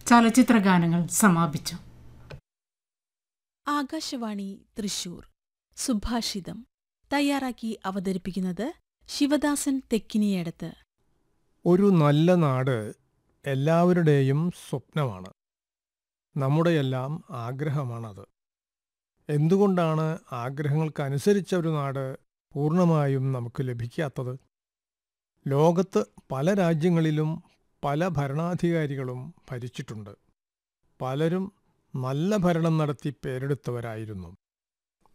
ചലച്ചിത്ര ഗാനങ്ങൾ സമാപിച്ചു ആകാശവാണി തൃശൂർ സുഭാഷിതം തയ്യാറാക്കി അവതരിപ്പിക്കുന്നത് ശിവദാസൻ തെക്കിനിയടത്ത് ഒരു നല്ല നാട് എല്ലാവരുടെയും സ്വപ്നമാണ് നമ്മുടെയെല്ലാം ആഗ്രഹമാണത് എന്തുകൊണ്ടാണ് ആഗ്രഹങ്ങൾക്കനുസരിച്ച ഒരു നാട് പൂർണ്ണമായും നമുക്ക് ലഭിക്കാത്തത് ലോകത്ത് പല രാജ്യങ്ങളിലും പല ഭരണാധികാരികളും ഭരിച്ചിട്ടുണ്ട് പലരും നല്ല ഭരണം നടത്തി പേരെടുത്തവരായിരുന്നു